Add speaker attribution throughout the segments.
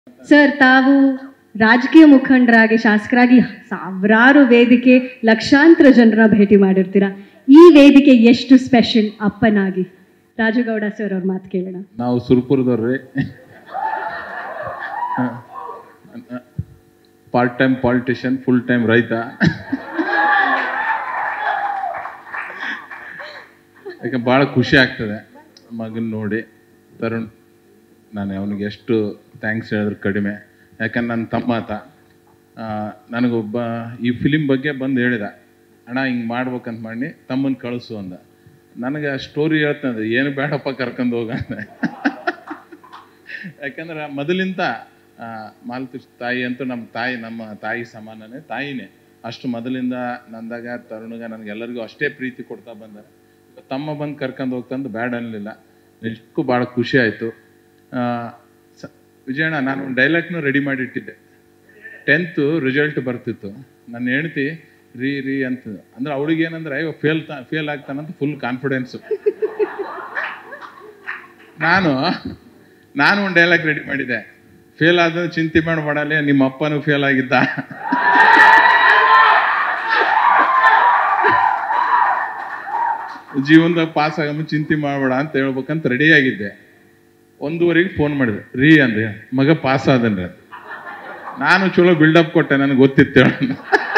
Speaker 1: Sir ತಾವು ರಾಜಕೀಯ ಮುಖಂಡರಾಗಿ ಶಾಸಕರಾಗಿ ಸಾವಿರಾರು ವೇದಿಕೆ ಲಕ್ಷಾಂತರ ಜನರ ಭೇಟಿ ಮಾಡಿರ್ತೀರಾ ಈ ವೇದಿಕೆ ಎಷ್ಟು ಸ್ಪೆಷಲ್ ಅಪ್ಪನಾಗಿ ರಾಜಗೌಡ ಸರ್ ಅವ್ರ ಮಾತು ಕೇಳೋಣ
Speaker 2: ನಾವು ಸುರ್ಪುರದವ್ರಿ part time politician full time ರೈತ ಯಾಕೆ ಭಾಳ ಖುಷಿ ಆಗ್ತದೆ ಮಗನ ನೋಡಿ ತರುಣ್ ನಾನು ಅವನಿಗೆ ಎಷ್ಟು ಥ್ಯಾಂಕ್ಸ್ ಹೇಳಿದ್ರು ಕಡಿಮೆ ಯಾಕಂದ್ರೆ ನನ್ನ ತಮ್ಮ ಆತ ಆ, ನನಗೊಬ್ಬ ಈ ಫಿಲಿಮ್ ಬಗ್ಗೆ ಬಂದು ಹೇಳಿದ ಅಣ್ಣ ಹಿಂಗೆ ಮಾಡ್ಬೇಕಂತ ಮಾಡಿ ತಮ್ಮನ ಕಳಿಸು ಅಂದ ನನಗೆ ಆ ಸ್ಟೋರಿ ಹೇಳ್ತಂದ್ರೆ ಏನು ಬೇಡಪ್ಪ ಕರ್ಕೊಂಡು ಹೋಗ ಅಂದೆ. ಯಾಕಂದ್ರೆ ಮೊದಲಿಂದ ಆ, ಮಾಲತಿ ತಾಯಿ ಅಂತೂ ನಮ್ಮ ತಾಯಿ ನಮ್ಮ ತಾಯಿ ಸಮಾನನೇ ತಾಯಿನೇ ಅಷ್ಟು ಮೊದಲಿಂದ ನಂದಾಗ ತರುಣಗ ನನಗೆಲ್ಲರಿಗೂ ಅಷ್ಟೇ ಪ್ರೀತಿ ಕೊಡ್ತಾ ಬಂದಾರೆ ತಮ್ಮ ಬಂದು ಕರ್ಕೊಂಡು ಹೋಗ್ತಂದು ಬ್ಯಾಡ್ ಅನ್ನಲಿಲ್ಲ ನಿಜಕ್ಕೂ ಭಾಳ ಖುಷಿ ಆಯಿತು ವಿಜಯಣ್ಣ ನಾನು ಒಂದು ಡೈಲಾಗ್ನು ರೆಡಿ ಮಾಡಿಟ್ಟಿದ್ದೆ ಟೆಂತು ರಿಸಲ್ಟ್ ಬರ್ತಿತ್ತು ನನ್ನ ಹೆಂಡ್ತಿ ರೀ ರೀ ಅಂತ ಅಂದ್ರೆ ಅವಳಿಗೆ ಏನಂದ್ರೆ ಅಯ್ಯೋ ಫೇಲ್ ಫೇಲ್ ಆಗ್ತಾನಂತ ಫುಲ್ ಕಾನ್ಫಿಡೆನ್ಸು ನಾನು ನಾನು ಒಂದು ಡೈಲಾಗ್ ರೆಡಿ ಮಾಡಿದ್ದೆ ಫೇಲ್ ಆದ್ರೆ ಚಿಂತೆ ಮಾಡಬೇಡಲೇ ನಿಮ್ಮ ಅಪ್ಪನೂ ಫೇಲ್ ಆಗಿದ್ದ ಜೀವನದಾಗ ಪಾಸ್ ಆಗಮ್ಮ ಚಿಂತೆ ಮಾಡಬೇಡ ಅಂತ ಹೇಳ್ಬೇಕಂತ ರೆಡಿ ಆಗಿದ್ದೆ ಒಂದೂವರೆಗೆ ಫೋನ್ ಮಾಡಿದೆ ರೀ ಅಂದ್ರೆ ಮಗ ಪಾಸ್ ಆದನ್ರಿ ಅಂತ. ನಾನು ಚಲೋ ಬಿಲ್ಡಪ್ ಕೊಟ್ಟೆ ನನಗೆ ಗೊತ್ತಿತ್ತು ಹೇಳೋಣ.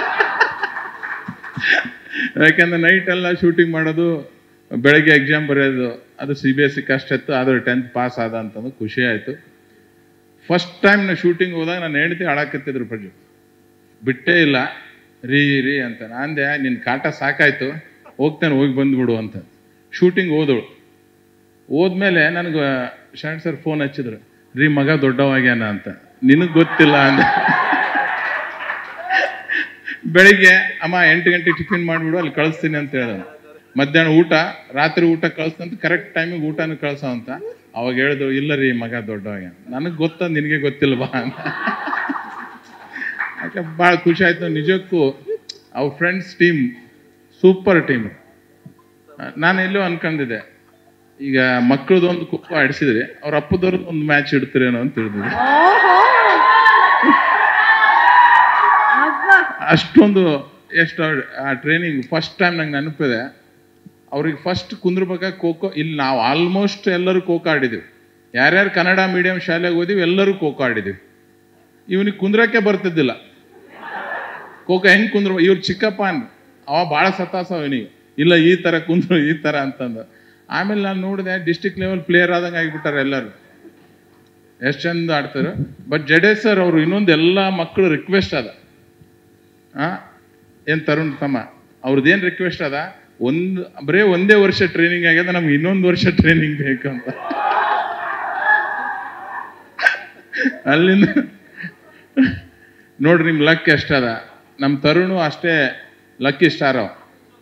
Speaker 2: ಯಾಕಂದ್ರೆ ನೈಟ್ ಎಲ್ಲ ಶೂಟಿಂಗ್ ಮಾಡೋದು ಬೆಳಗ್ಗೆ ಎಕ್ಸಾಮ್ ಬರೆಯೋದು ಅದು ಸಿ ಬಿ ಎಸ್ ಸಿ ಕಷ್ಟ ಇತ್ತು ಆದ್ರೆ ಟೆಂತ್ ಪಾಸ್ ಆದ ಅಂತಂದು ಖುಷಿ ಆಯಿತು ಫಸ್ಟ್ ಟೈಮ್ ನಾ ಶೂಟಿಂಗ್ ಹೋದಾಗ ನಾನು ಹೆಂಡ್ತಿ ಹಾಳಾಕತ್ತಿದ್ರು ಪ್ರಜು ಬಿಟ್ಟೇ ಇಲ್ಲ ರೀ ರೀ ಅಂತ ನಾಂದೆ ನಿನ್ನ ಕಾಟ ಸಾಕಾಯ್ತು ಹೋಗ್ತಾನೆ ಹೋಗಿ ಬಂದ್ಬಿಡು ಅಂತ ಶೂಟಿಂಗ್ ಹೋದಳು ಹೋದ್ಮೇಲೆ ನನಗೆ ಶರಣ್ ಸರ್ ಫೋನ್ ಹಚ್ಚಿದ್ರು ರೀ ಮಗ ದೊಡ್ಡವಾಗ್ಯಾನ ಅಂತ ನಿನಗೆ ಗೊತ್ತಿಲ್ಲ ಅಂದ ಬೆಳಿಗ್ಗೆ ಅಮ್ಮ ಎಂಟು ಗಂಟೆ ಟಿಫಿನ್ ಮಾಡಿಬಿಡು ಅಲ್ಲಿ ಕಳಿಸ್ತೀನಿ ಅಂತ ಹೇಳ್ದ ಮಧ್ಯಾಹ್ನ ಊಟ ರಾತ್ರಿ ಊಟ ಕಳಿಸ್ತಂತ ಕರೆಕ್ಟ್ ಟೈಮಿಗೆ ಊಟನೂ ಕಳ್ಸೋ ಅಂತ ಅವಾಗ ಹೇಳಿದ್ರು ಇಲ್ಲ ರೀ ಮಗ ದೊಡ್ಡವಾಗ ನನಗೆ ಗೊತ್ತ ನಿನಗೆ ಗೊತ್ತಿಲ್ವಾ ಅಂತ ಯಾಕೆ ಭಾಳ ಖುಷಿ ಆಯ್ತು ನಿಜಕ್ಕೂ ಅವ್ರ ಫ್ರೆಂಡ್ಸ್ ಟೀಮ್ ಸೂಪರ್ ಟೀಮ್ ನಾನು ಎಲ್ಲೋ ಅನ್ಕೊಂಡಿದ್ದೆ ಈಗ ಮಕ್ಕಳದೊಂದು ಒಂದು ಕುಪ್ಪ ಆಡಿಸಿದ್ರೆ ಅವ್ರ ಅಪ್ಪದವ್ರದ್ದು ಒಂದು ಮ್ಯಾಚ್ ಇಡ್ತೀರೇನೋ ಅಂತ ತಿಳಿದಿದೆ ಅಷ್ಟೊಂದು ಎಷ್ಟು ಆ ಟ್ರೈನಿಂಗ್ ಫಸ್ಟ್ ಟೈಮ್ ನಂಗೆ ನೆನಪಿದೆ ಅವ್ರಿಗೆ ಫಸ್ಟ್ ಕುಂದ್ರಬೇಕಾಗ ಖೋಖೋ ಇಲ್ಲಿ ನಾವು ಆಲ್ಮೋಸ್ಟ್ ಎಲ್ಲರೂ ಖೋಖೋ ಆಡಿದ್ದೀವಿ ಯಾರ್ಯಾರು ಕನ್ನಡ ಮೀಡಿಯಂ ಶಾಲೆಗೆ ಓದಿವಿ ಎಲ್ಲರೂ ಖೋಖೋ ಆಡಿದ್ದೀವಿ ಇವನಿಗೆ ಕುಂದ್ರಕ್ಕೆ ಬರ್ತಿದ್ದಿಲ್ಲ ಖೋಖೋ ಹೆಂಗೆ ಕುಂದ್ರ ಇವ್ರು ಚಿಕ್ಕಪ್ಪ ಅಂದ್ ಅವ ಭಾಳ ಸತಾಸ ಅವನಿಗೆ ಇಲ್ಲ ಈ ಥರ ಕುಂದ್ರು ಈ ಥರ ಅಂತಂದು ಆಮೇಲೆ ನಾನು ನೋಡಿದೆ ಡಿಸ್ಟಿಕ್ ಲೆವೆಲ್ ಪ್ಲೇಯರ್ ಆದಂಗೆ ಆಗಿಬಿಟ್ಟಾರೆ ಎಲ್ಲರೂ ಎಷ್ಟು ಚಂದ ಆಡ್ತಾರೆ ಬಟ್ ಜಡೇಶ್ ಸರ್ ಅವರು ಇನ್ನೊಂದು ಎಲ್ಲ ಮಕ್ಕಳು ರಿಕ್ವೆಸ್ಟ್ ಅದ ಆ ಏನು ತರುಣ್ ತಮ್ಮ ಅವ್ರದ್ದೇನು ರಿಕ್ವೆಸ್ಟ್ ಅದ ಒಂದು ಬರೀ ಒಂದೇ ವರ್ಷ ಟ್ರೈನಿಂಗ್ ಆಗ್ಯದ ನಮ್ಗೆ ಇನ್ನೊಂದು ವರ್ಷ ಟ್ರೈನಿಂಗ್ ಬೇಕು ಅಂತ ಅಲ್ಲಿಂದ ನೋಡ್ರಿ ನಿಮ್ ಲಕ್ ಎಷ್ಟದ ನಮ್ಮ ತರುಣು ಅಷ್ಟೇ ಲಕ್ಕಿ ಸ್ಟಾರ್ ಅವ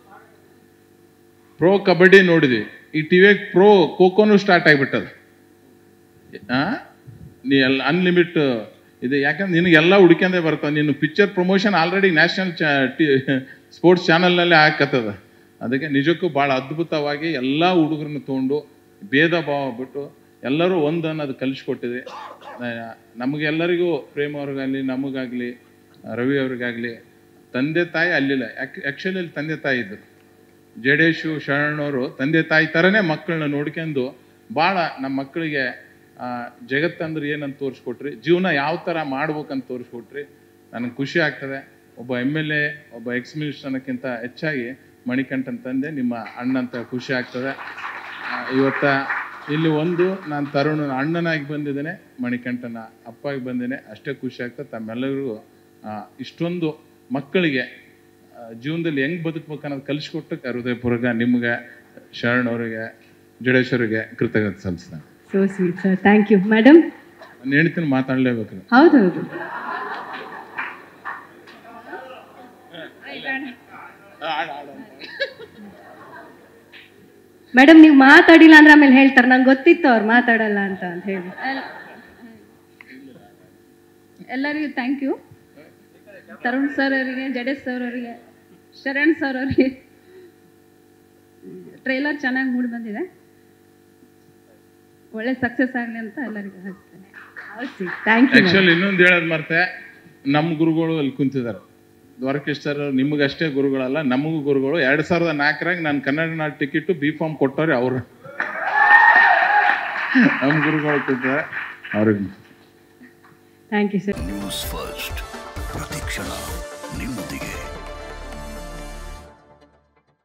Speaker 2: ಪ್ರೋ ಕಬಡ್ಡಿ ನೋಡಿದ್ವಿ ಈ ಟಿವಿಯಾಗ ಪ್ರೋ ಖೋಖೋನು ಸ್ಟಾರ್ಟ್ ಆಗಿಬಿಟ್ಟದ ಆ ನೀ ಎಲ್ಲ ಅನ್ಲಿಮಿಟ್ ಇದು ಯಾಕಂದ್ರೆ ನಿನಗೆಲ್ಲ ಹುಡ್ಕೊಂಡೇ ಬರ್ತಾವ ನೀನು picture promotion already national sports ಚಾನಲ್ನಲ್ಲೇ ಹಾಕತ್ತದ ಅದಕ್ಕೆ ನಿಜಕ್ಕೂ ಭಾಳ ಅದ್ಭುತವಾಗಿ ಎಲ್ಲ ಹುಡುಗರನ್ನ ತೊಗೊಂಡು ಭೇದ ಭಾವ ಬಿಟ್ಟು ಎಲ್ಲರೂ ಒಂದು ಅನ್ನೋದು ಕಲಿಸ್ಕೊಟ್ಟಿದೆ ನಮಗೆಲ್ಲರಿಗೂ ಪ್ರೇಮ್ ಅವ್ರಿಗಾಗಲಿ ನಮಗಾಗಲಿ ರವಿ ಅವ್ರಿಗಾಗಲಿ ತಂದೆ ತಾಯಿ ಅಲ್ಲಿಲ್ಲ ಯಾಕೆ ಆ್ಯಕ್ಚುಲಿ ಅಲ್ಲಿ ತಂದೆ ತಾಯಿ ಇದ್ದರು ಜಡೇಶು ಶರಣವರು ತಂದೆ ತಾಯಿ ಥರನೇ ಮಕ್ಕಳನ್ನ ನೋಡ್ಕೊಂಡು ಭಾಳ ನಮ್ಮ ಮಕ್ಕಳಿಗೆ ಆ, ಜಗತ್ತಂದ್ರೆ ಏನಂತ ತೋರಿಸ್ಕೊಟ್ರಿ ಜೀವನ ಯಾವ ಥರ ಮಾಡ್ಬೇಕಂತ ತೋರಿಸ್ಕೊಟ್ರಿ ನನಗೆ ಖುಷಿ ಆಗ್ತದೆ ಒಬ್ಬ ಎಮ್ ಎಲ್ ಎ ಒಬ್ಬ ಎಕ್ಸ್ ಮಿನಿಸ್ಟರ್ ಅನ್ನೋಕ್ಕಿಂತ ಹೆಚ್ಚಾಗಿ ಮಣಿಕಂಠನ್ ತಂದೆ ನಿಮ್ಮ ಅಣ್ಣ ಅಂತ ಖುಷಿ ಆಗ್ತದೆ ಆ, ಇವತ್ತ ಇಲ್ಲಿ ಒಂದು ನಾನು ತರುಣ ಅಣ್ಣನಾಗಿ ಬಂದಿದ್ದೇನೆ ಮಣಿಕಂಠನ ಅಪ್ಪಾಗಿ ಬಂದೇನೆ ಅಷ್ಟೇ ಖುಷಿ ಆಗ್ತದೆ ತಮ್ಮೆಲ್ಲರಿಗೂ ಆ, ಇಷ್ಟೊಂದು ಮಕ್ಕಳಿಗೆ ಆ, ಜೀವನದಲ್ಲಿ ಹೆಂಗ್ ಬದುಕ್ಬೇಕು ಅನ್ನೋದು ಕಲಿಸ್ಕೊಟ್ಟಕ್ಕೆ ಹೃದಯಪೂರ್ವಕ ನಿಮ್ಗೆ ಶರಣ್ ಅವರಿಗೆ ಜಡೇಶ್ವರಿಗೆ ಕೃತಜ್ಞತೆ ಸಲ್ಲಿಸ್ತಾನೆ
Speaker 1: so sweet sir thank you madam
Speaker 2: ನನ್ನ ಹೆಣ್ತಿನ ಮಾತಾಡಲೇಬೇಕು
Speaker 1: ಹೌದೌದು ಮೇಡಮ್ ನೀವು ಮಾತಾಡಿಲ್ಲ ಅಂದ್ರೆ ಆಮೇಲೆ ಹೇಳ್ತಾರೆ ನಂಗೆ ಗೊತ್ತಿತ್ತು ಅವ್ರು ಮಾತಾಡಲ್ಲ ಅಂತ ಅಂತ ಹೇಳಿ
Speaker 3: ಎಲ್ಲರಿಗೂ ಥ್ಯಾಂಕ್ ಯು ತರುಣ್ ಸರ್ ಅವರಿಗೆ ಜಡೇಶ್ ಸರ್ ಅವರಿಗೆ ಶರಣ್ ಸರ್ ಅವರಿಗೆ ಟ್ರೈಲರ್ ಚೆನ್ನಾಗಿ ಮೂಡಿ ಬಂದಿದೆ ಒಳ್ಳೆ ಸಕ್ಸಸ್ ಆಗಲಿ ಅಂತ ಎಲ್ಲರಿಗೂ ಹೇಳ್ತೇನೆ
Speaker 1: ಥ್ಯಾಂಕ್ ಯು
Speaker 2: ಆಕ್ಚುಲಿ ಇನ್ನೊಂದು ಹೇಳೋದು ಮರ್ತೆ ನಮ್ಮ ಗುರುಗಳು ಅಲ್ಲಿ ಕುಂತಿದ್ದಾರೆ ದ್ವಾರಕೇಶ್ವರ ನಿಮಗಷ್ಟೇ ಗುರುಗಳಲ್ಲ ನಮಗೂ ಗುರುಗಳು ಎರಡ್ ಸಾವಿರದ ನಾಲ್ಕರಾಗ ನಾನು ಕನ್ನಡ ನಾಡು ಟಿಕೆಟ್ ಬಿ ಫಾರ್ಮ್ ಕೊಟ್ಟವ್ರೆ ಅವರು ನಮ್ಮ ಗುರುಗಳು ಕೂತಾರೆ ಅವ್ರಿಗೆ
Speaker 1: thank you sir
Speaker 4: news first ಪ್ರತಿಕ್ಷಣ ನಿಮ್ಮೊಂದಿಗೆ